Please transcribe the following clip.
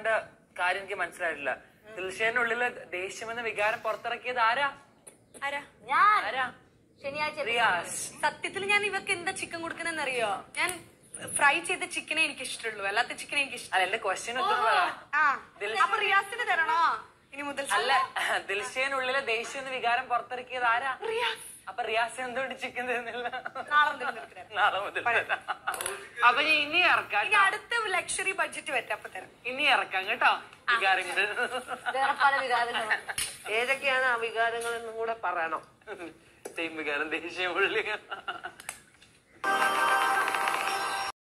പറഞ്ഞതിന്റെ കാര്യം എനിക്ക് മനസ്സിലായിട്ടില്ല ദിൽഷേന്റെ ഉള്ളില് ദേഷ്യം എന്ന വികാരം പുറത്തിറക്കിയത് ആരാ ആരാ ഞാൻ ആരാ ശനിയാഴ്ച റിയാസ് സത്യത്തിൽ ഞാൻ ഇവർക്ക് എന്താ ചിക്കൻ കൊടുക്കണെന്നറിയോ ഞാൻ ഫ്രൈ ചെയ്ത ചിക്കനെ എനിക്ക് ഇഷ്ടമുള്ളൂ അല്ലാത്ത ചിക്കനെ എനിക്ക് ഇഷ്ടം അല്ല എന്റെ ക്വസ്റ്റ്യൻ ഉത്തരം പറ ആ ദിൽ- അപ്പൊ റിയാസിന് തരണോ ഇനി മുതൽ അല്ല ദിൽഷേനുള്ളിലെ ദേഷ്യം എന്ന വികാരം പുറത്തിറക്കിയത് ആരാ അപ്പൊ റിയാസ് എന്തുകൊണ്ട് ചിക്കൻ തരുന്നില്ല നാളെ മുതൽ നിർത്തണം. നാളെ മുതൽ തരാം. അപ്പൊ ഞാൻ ഇനി ഇറക്കാം ഇനി അടുത്ത ലക്ഷറി ബഡ്ജറ്റ് വരട്ടെ അപ്പൊ തരാം ഇനി ഇറക്കാം കേട്ടോ വികാരങ്ങൾ വേറെ പല വികാരങ്ങളും ഏതൊക്കെയാണ് ആ വികാരങ്ങൾ എന്നും കൂടെ പറയണം സെയിം വികാരം ദേഷ്യം ഉള്ളി